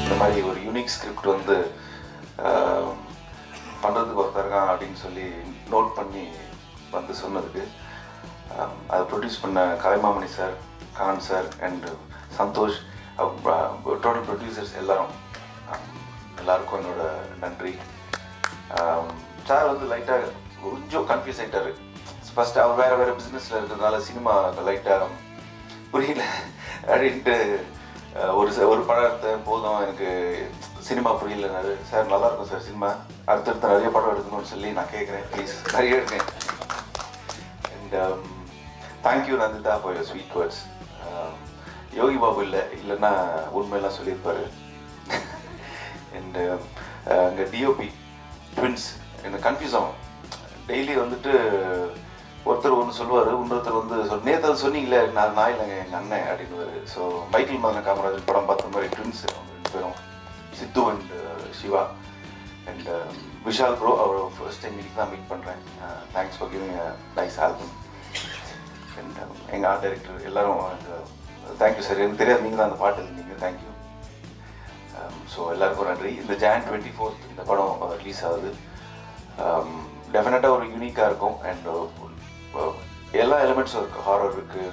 இந்த மாதிரி ஒரு யூனிக் ஸ்கிரிப்ட் வந்து ஆஹ், பண்ணுறதுக்கு ஒருத்தர் இருக்கான் அப்படின்னு சொல்லி நோட் பண்ணி வந்து சொன்னதுக்கு ஆஹ், அதை ப்ரொடியூஸ் பண்ண Kalaimamani sir Khan sir and Santhosh total producers எல்லாரும் ஆஹ், எல்லாருக்கும் என்னோட நன்றி சார் வந்து லைட்டாக கொஞ்சம் கன்ஃபியூஸ் ஆகிட்டாரு ஃபர்ஸ்ட் அவர் வேறு வேறு பிஸ்னஸில் இருக்கிறதுனால சினிமா லைட்டாக புரியல அப்படின்ட்டு அஹ், ஒரு ச- ஒரு படம் எடுத்தேன் போதும் எனக்கு சினிமா புரியலனாரு சார் நல்லா இருக்கும் சார் சினிமா அடுத்தடுத்து நிறைய படம் எடுக்கணும்னு சொல்லி நான் கேட்குறேன் ப்ளீஸ் நிறைய எடுங்க and thank you Nandita for your sweet words Yogi Babu இல்லை இல்லைன்னா உண்மையெல்லாம் சொல்லியிருப்பாரு அண்ட் அங்கே டிஓபி ட்வின்ஸ் எனக்கு கன்ஃபியூஸ் ஆகும் டெய்லி வந்துட்டு ஒருத்தர் ஒன்று சொல்லுவார் இன்னொருத்தர் வந்து சொல் நேற்று அது சொன்னீங்களே நான் நான் இல்லைங்க எங்கள் அண்ணன் அப்படின்னு ஸோ மைக்கேல் மதன காமராஜன் படம் பார்த்த மாதிரி ட்வின்ஸ் அவங்க ரெண்டு பேரும் Sidhu and Siva and Vishal bro அவர் ஃபர்ஸ்ட் டைம் இன்னைக்கு தான் மீட் பண்ணுறேன் thanks for giving nice album and எங்கள் ஆர்ட் டைரக்டர் எல்லாரும் தேங்க்யூ சார் எனக்கு தெரியாது நீங்கள் தான் அந்த பாட்டு இருந்தீங்க தேங்க்யூ ஸோ எல்லாருக்கும் நன்றி இந்த ஜான் டுவெண்ட்டி ஃபோர்த் இந்த படம் ரிலீஸ் ஆகுது டெஃபினட்டாக ஒரு யூனிக்காக இருக்கும் அண்ட் எல்லா எலிமெண்ட்ஸும் இருக்குது ஹாரர் இருக்குது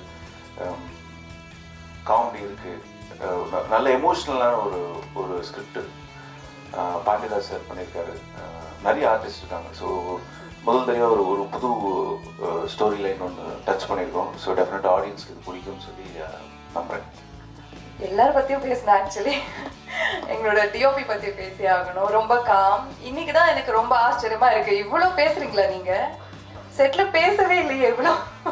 காமெடி இருக்குது நல்ல எமோஷ்னலான ஒரு ஒரு ஸ்கிரிப்ட் பாண்டியதாஸ் சார் பண்ணியிருக்காரு அஹ், நிறைய ஆர்டிஸ்ட் இருக்காங்க ஸோ முதல் தடவை ஒரு ஒரு புது ஸ்டோரி லைன் ஒன்று டச் பண்ணியிருக்கோம் ஸோ டெஃபினட்டாக ஆடியன்ஸ்க்கு இது பிடிக்கும்னு சொல்லி அஹ், நம்புறேன் எல்லார் பத்தியும் பேசினேன் ஆக்சுவலி எங்களோட டிஓபி பத்தி பேசி ஆகணும் ரொம்ப காம் இன்னைக்கு தான் எனக்கு ரொம்ப ஆச்சரியமா இருக்கு இவ்வளோ பேசுறீங்களா நீங்க செட்ல பேசவே இல்லையே இவ்வளோ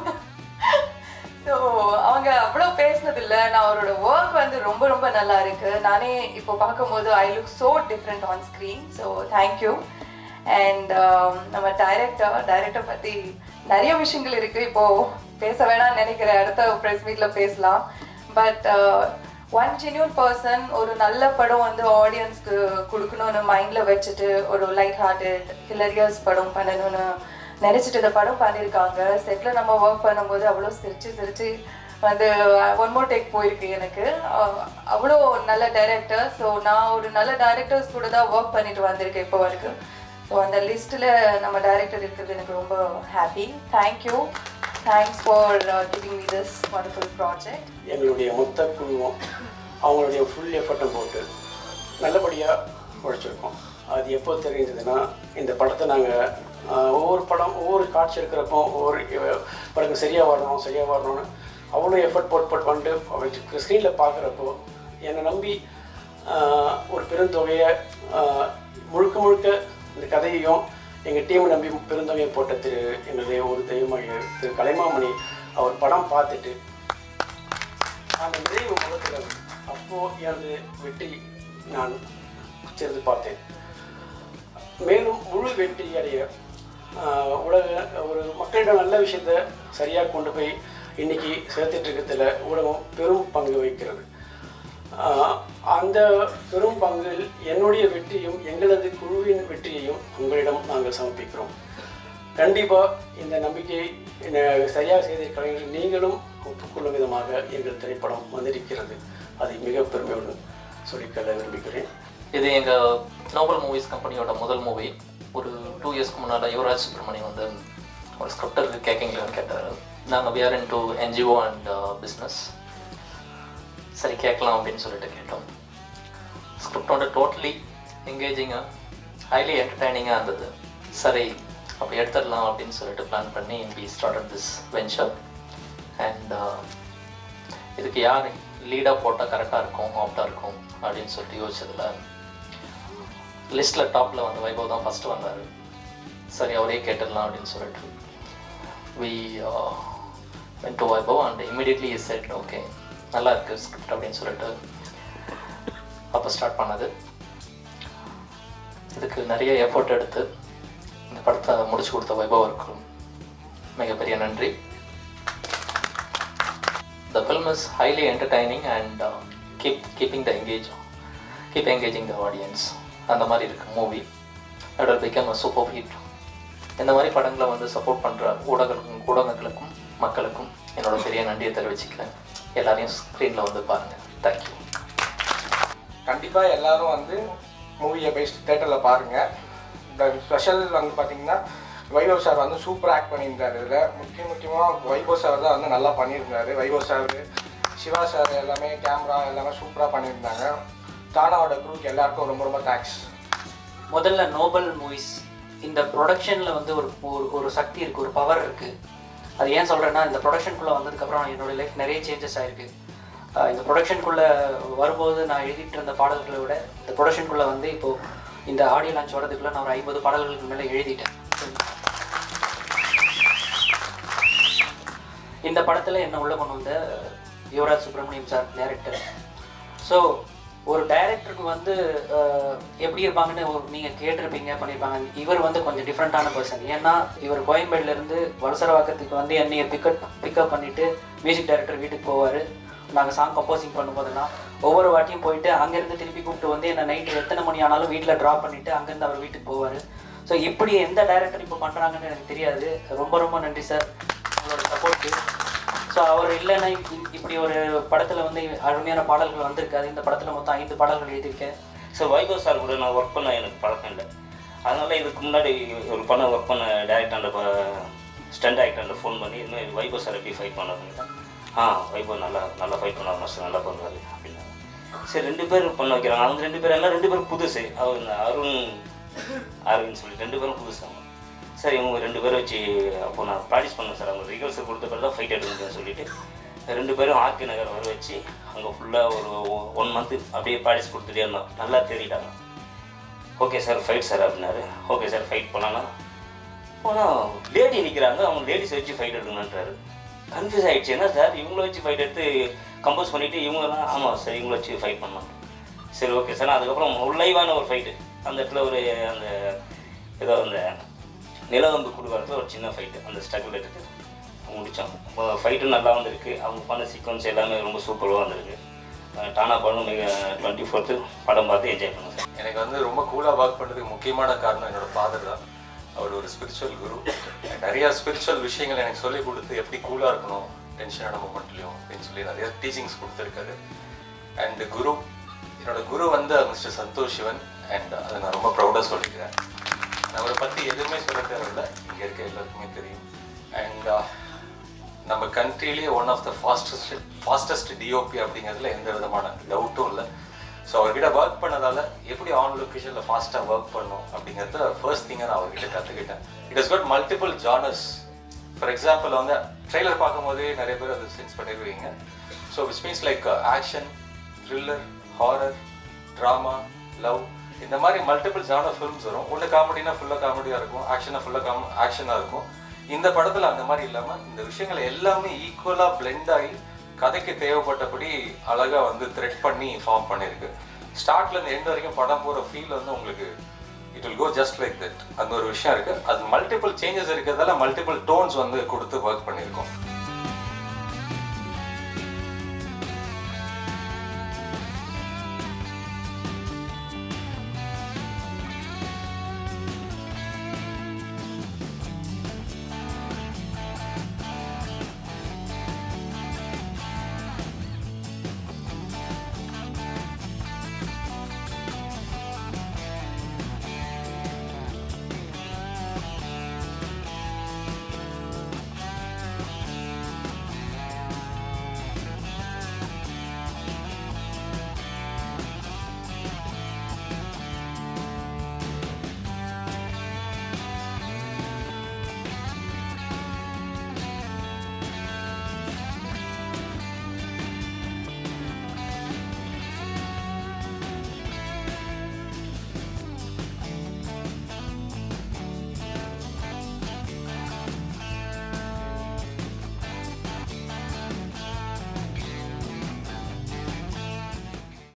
ஸோ அவங்க அவ்வளோ பேசினது இல்லை நான் அவரோட ஒர்க் வந்து ரொம்ப ரொம்ப நல்லா இருக்கு நானே இப்போ பார்க்கும்போது I look so different on screen so thank you and நம்ம டைரக்டர் டைரக்டர் பற்றி நிறைய விஷயங்கள் இருக்கு இப்போ பேச வேணாம்னு நினைக்கிறேன் அடுத்த ப்ரெஸ் மீட்ல பேசலாம் பட் ஒன் ஜென்யூன் பர்சன் ஒரு நல்ல படம் வந்து ஆடியன்ஸ்க்கு கொடுக்கணும்னு மைண்டில் வச்சுட்டு ஒரு லைட் ஹார்ட்டட் ஹிலரியஸ் படம் பண்ணணும்னு நினச்சிட்டு இந்த படம் பண்ணியிருக்காங்க செட்டில் நம்ம ஒர்க் பண்ணும்போது அவ்வளோ சிரிச்சு சிரிச்சு வந்து ஒன் மோர் டேக் போயிருக்கு எனக்கு அஹ் அவ்வளோ நல்ல டைரக்டர் ஸோ நான் ஒரு நல்ல டைரக்டர்ஸ் கூட தான் ஒர்க் பண்ணிட்டு வந்திருக்கேன் இப்போ வரைக்கும் ஸோ அந்த லிஸ்ட்டில் நம்ம டைரக்டர் இருக்கிறது எனக்கு ரொம்ப happy thank you thanks for giving me this wonderful project எங்களுடைய மொத்த குழுவும் அவங்களுடைய ஃபுல் எஃபர்ட்டும் போட்டு நல்லபடியாக உழைச்சிருக்கோம் அது எப்போ தெரிஞ்சதுன்னா இந்த படத்தை நாங்கள் ஒவ்வொரு படம் ஒவ்வொரு காட்சி எடுக்கிறப்போ ஒவ்வொரு அஹ், படங்கள் சரியாக வரணும் சரியாக வரணும்னு அவ்வளோ எஃபர்ட் போட்டு போட்டு வந்துட்டு ஸ்க்ரீனில் பார்க்குறப்போ என்னை நம்பி ஆஹ், ஒரு பெருந்தொகையை ஆஹ், முழுக்க முழுக்க இந்த கதையையும் எங்கள் டீமை நம்பி பெருந்தொகையை போட்ட திரு எங்களுடைய ஒரு தெய்வமாக திரு கலைமாமணி அவர் படம் பார்த்துட்டு அந்த நிறைவு முகத்தில் அப்போ எனது வெற்றி நான் சேர்ந்து பார்த்தேன் மேலும் முழு வெற்றி அடைய ஆஹ், உலக ஒரு மக்களிடம் நல்ல விஷயத்த சரியாக கொண்டு போய் இன்னைக்கு சேர்த்துட்டு இருக்கிறதுல ஊடகம் பெரும் பங்கு வகிக்கிறது ஆஹ், அந்த பெரும் பங்கில் என்னுடைய வெற்றியும் எங்களது குழுவின் வெற்றியையும் உங்களிடம் நாங்கள் சமர்ப்பிக்கிறோம் கண்டிப்பாக இந்த நம்பிக்கையை ந- சரியாக செய்த கலைஞர்கள் நீங்களும் ஒப்புக்கொள்ளும் விதமாக எங்கள் திரைப்படம் வந்திருக்கிறது அதை மிக பெருமையுடன் சொல்லிக்கொள்ள விரும்புகிறேன் இது எங்கள் நோபல் மூவிஸ் கம்பெனியோட முதல் மூவி ஒரு டூ இயர்ஸ்க்கு முன்னால் யுவராஜ் சுப்ரமணியம் வந்து ஒரு ஸ்கிரிப்டர் கேட்கீங்களான்னு கேட்டார் நாங்கள் we are in to NGO and business சரி கேட்கலாம் அப்படின்னு சொல்லிட்டு கேட்டோம் ஸ்கிரிப்ட் வந்து டோட்டலி என்கேஜிங்காக ஹைலி என்டர்டைனிங்காக இருந்தது சரி அப்படி எடுத்துடலாம் அப்படின்னு சொல்லிட்டு பிளான் பண்ணி we started this venture and இதுக்கு யார் லீடாக போட்டால் கரெக்டாக இருக்கும் ஆப்டாக இருக்கும் அப்படின்னு சொல்லிட்டு யோசிச்சதுல லிஸ்ட்டில் டாப்பில் வந்து வைபவ் தான் ஃபஸ்ட்டு வந்தார் சரி அவரே கேட்டுடலாம் அப்படின்னு சொல்லிட்டு we went to Vaibhav and immediately is set okay நல்லா இருக்கு ஸ்கிரிப்ட் அப்படின்னு சொல்லிட்டு அப்போ ஸ்டார்ட் பண்ணது இதுக்கு நிறைய எஃபோர்ட் எடுத்து இந்த படத்தை முடிச்சு கொடுத்த வைபவருக்கு மிகப்பெரிய நன்றி The film is highly entertaining and uh, keep keeping the engage keep engaging the audience அந்த மாதிரி இருக்கு movie it will become a super hit இந்த மாதிரி படங்களை வந்து சப்போர்ட் பண்ணுற ஊடகங்களுக்கும் ஊடகங்களுக்கும் மக்களுக்கும் என்னோட பெரிய நன்றியை தெரிவிச்சுக்கிறேன் எல்லாரையும் ஸ்க்ரீனில் வந்து பாருங்கள் தேங்க்யூ கண்டிப்பாக எல்லாரும் வந்து மூவியை போய் தேட்டரில் பாருங்கள் இந்த ஸ்பெஷல் வந்து பார்த்தீங்கன்னா வைபவ் சார் வந்து சூப்பர் ஆக்ட் பண்ணியிருந்தாரு இதில் முக்கிய முக்கியமாக வைபவ் சார் தான் வந்து நல்லா பண்ணியிருந்தாரு வைபவ் சார் சிவா சார் எல்லாமே கேமரா எல்லாமே சூப்பராக பண்ணியிருந்தாங்க தானாவோட குரூப் எல்லாருக்கும் ரொம்ப ரொம்ப தேங்க்ஸ் முதல்ல நோபல் மூவிஸ் இந்த ப்ரொடக்ஷனில் வந்து ஒரு ஒரு ஒரு சக்தி இருக்குது ஒரு பவர் இருக்குது அது ஏன் சொல்கிறேன்னா இந்த ப்ரொடக்ஷனுக்குள்ளே வந்ததுக்கப்புறம் என்னோட லைஃப் நிறைய சேஞ்சஸ் ஆயிருக்கு ஆஹ் இந்த ப்ரொடக்ஷனுக்குள்ளே வரும்போது நான் எழுதிட்டு இருந்த பாடல்களை விட இந்த ப்ரொடக்ஷனுக்குள்ளே வந்து இப்போது இந்த ஆடியோ லான்ச் வரதுக்குள்ளே நான் ஒரு ஐம்பது பாடல்களுக்கு மேலே எழுதிட்டேன் இந்த படத்தில் என்ன உள்ள கொண்டு வந்த Yuvaraj Subramaniam sir director so ஒரு டைரக்டருக்கு வந்து அஹ், எப்படி இருப்பாங்கன்னு ஒரு நீங்கள் கேட்டிருப்பீங்க பண்ணியிருப்பாங்க இவர் வந்து கொஞ்சம் டிஃப்ரெண்ட்டான பர்சன் ஏன்னா இவர் கோயம்பேடுலேருந்து வலசரவாக்கத்துக்கு வந்து என்னைய பிக்கப் பிக்கப் பண்ணிவிட்டு மியூசிக் டைரக்டர் வீட்டுக்கு போவார் நாங்கள் சாங் கம்போசிங் பண்ணும்போதெல்லாம் ஒவ்வொரு வாட்டியும் போயிட்டு அங்கேருந்து திருப்பி கூப்பிட்டு வந்து என்னை நைட்டு எத்தனை மணி ஆனாலும் வீட்டில் ட்ராப் பண்ணிவிட்டு அங்கேருந்து அவர் வீட்டுக்கு போவார் ஸோ இப்படி எந்த டைரக்டர் இப்போ பண்ணுறாங்கன்னு எனக்கு தெரியாது ரொம்ப ரொம்ப நன்றி சார் உங்களோட சப்போர்ட்டு ஸோ அவர் இல்லைன்னா இ- இப்படி ஒரு படத்தில் வந்து அருமையான பாடல்கள் வந்திருக்காது இந்த படத்தில் மொத்தம் ஐந்து பாடல்கள் எழுதியிருக்கேன் ஸோ வைகோ சார் கூட நான் ஒர்க் பண்ண எனக்கு பழக்கம் இல்லை அதனால இதுக்கு முன்னாடி ஒரு படம் ஒர்க் பண்ண டேரக்டர் ஸ்டண்ட் ஆக்டர் ஃபோன் பண்ணி இன்னும் வைகோ சார் எப்படி ஃபைட் பண்ணாருன்னு ஆ வைகோ நல்லா நல்லா ஃபைட் பண்ணார் மாஸ்டர் நல்லா பண்ணுவார் அப்படின்னாங்க சரி ரெண்டு பேர் பண்ண வைக்கிறாங்க அவங்க ரெண்டு பேரும் எல்லாம் ரெண்டு பேரும் புதுசு அவர் இந்த அருண் அரவிந்த் சொல்லி ரெண்டு பேரும் புதுசு அவங்க சரி இவங்க ரெண்டு பேரும் வச்சு அப்போ நான் ப்ராக்டிஸ் பண்ணேன் சார் அவங்க ரிகர்சல் கொடுத்த பிறகு தான் ஃபைட் எடுக்கணும்னு சொல்லிட்டு ரெண்டு பேரும் ஆர்கே நகர் வர வச்சு அங்கே ஃபுல்லாக ஒரு ஒன் மந்த்து அப்படியே ப்ராக்டிஸ் கொடுத்துட்டே இருந்தோம் நல்லா தேடிட்டாங்க ஓகே சார் ஃபைட் சார் அப்படின்னாரு ஓகே சார் ஃபைட் பண்ணலாம் ஆனால் லேடி நிற்கிறாங்க அவங்க லேடிஸை வச்சு ஃபைட் எடுக்கணுன்றாரு கன்ஃபியூஸ் ஆகிடுச்சு என்ன சார் இவங்கள வச்சு ஃபைட் எடுத்து கம்போஸ் பண்ணிவிட்டு இவங்கெல்லாம் ஆமாம் சார் இவங்கள வச்சு ஃபைட் பண்ணலாம் சரி ஓகே சார் அதுக்கப்புறம் ஒரு லைவான ஒரு ஃபைட்டு அந்த இடத்துல ஒரு அந்த ஏதோ அந்த நிலவம்பு கொடுக்கறதுல ஒரு சின்ன ஃபைட்டு அந்த ஸ்ட்ரகிள் எடுத்து முடித்தோம் ஃபைட்டும் நல்லா வந்திருக்கு அவங்க பண்ண சீக்வன்ஸ் எல்லாமே ரொம்ப சூப்பராக வந்திருக்கு அஹ் டானா படம் மிக டுவெண்ட்டி ஃபோர்த்து படம் பார்த்து என்ஜாய் பண்ணுங்க சார் எனக்கு வந்து ரொம்ப கூலாக ஒர்க் பண்ணுறதுக்கு முக்கியமான காரணம் என்னோட ஃபாதர் தான் அவர் ஒரு ஸ்பிரிச்சுவல் குரு நிறைய ஸ்பிரிச்சுவல் விஷயங்கள் எனக்கு சொல்லி கொடுத்து எப்படி கூலாக இருக்கணும் டென்ஷனான மூமெண்ட்லையும் அப்படின்னு சொல்லி நிறைய டீச்சிங்ஸ் கொடுத்துருக்காரு அண்ட் குரு என்னோட குரு வந்து மிஸ்டர் சந்தோஷ் சிவன் அண்ட் அதை நான் ரொம்ப ப்ரௌடாக சொல்லிக்கிறேன் நான் அவரை பற்றி எதுவுமே சொல்ல தேவையில்லை இங்கே இருக்க எல்லாருக்குமே தெரியும் அண்ட் நம்ம கண்ட்ரிலேயே one of the fastest fastest DOP அப்படிங்கிறதுல எந்த விதமான டவுட்டும் இல்லை ஸோ அவர்கிட்ட ஒர்க் பண்ணதால எப்படி ஆன் லொக்கேஷனில் ஃபாஸ்ட்டாக ஒர்க் பண்ணும் அப்படிங்கிறத ஃபர்ஸ்ட் திங்கை நான் அவர்கிட்ட கற்றுக்கிட்டேன் it is got multiple genres for example வந்து ட்ரெய்லர் பார்க்கும்போதே நிறைய பேர் அதை சென்ஸ் பண்ணிடுவீங்க so which means like action thriller horror drama love இந்த மாதிரி மல்டிபிள் ஜானர் ஃபிலிம்ஸ் வரும் ஒன்று காமெடினா ஃபுல்லாக காமெடியாக இருக்கும் ஆக்ஷனாக ஃபுல்லாக காம் ஆக்ஷனாக இருக்கும் இந்த படத்தில் அந்த மாதிரி இல்லாமல் இந்த விஷயங்கள் எல்லாமே ஈக்குவலாக blend ஆகி கதைக்கு தேவைப்பட்டபடி அழகாக வந்து த்ரெட் பண்ணி ஃபார்ம் பண்ணியிருக்கு ஸ்டார்ட்ல இருந்து எண்ட் வரைக்கும் படம் போகிற ஃபீல் வந்து உங்களுக்கு it will go just like that அந்த ஒரு விஷயம் இருக்குது அது மல்டிபிள் சேஞ்சஸ் இருக்கிறதால மல்டிபிள் டோன்ஸ் வந்து கொடுத்து ஒர்க் பண்ணியிருக்கோம்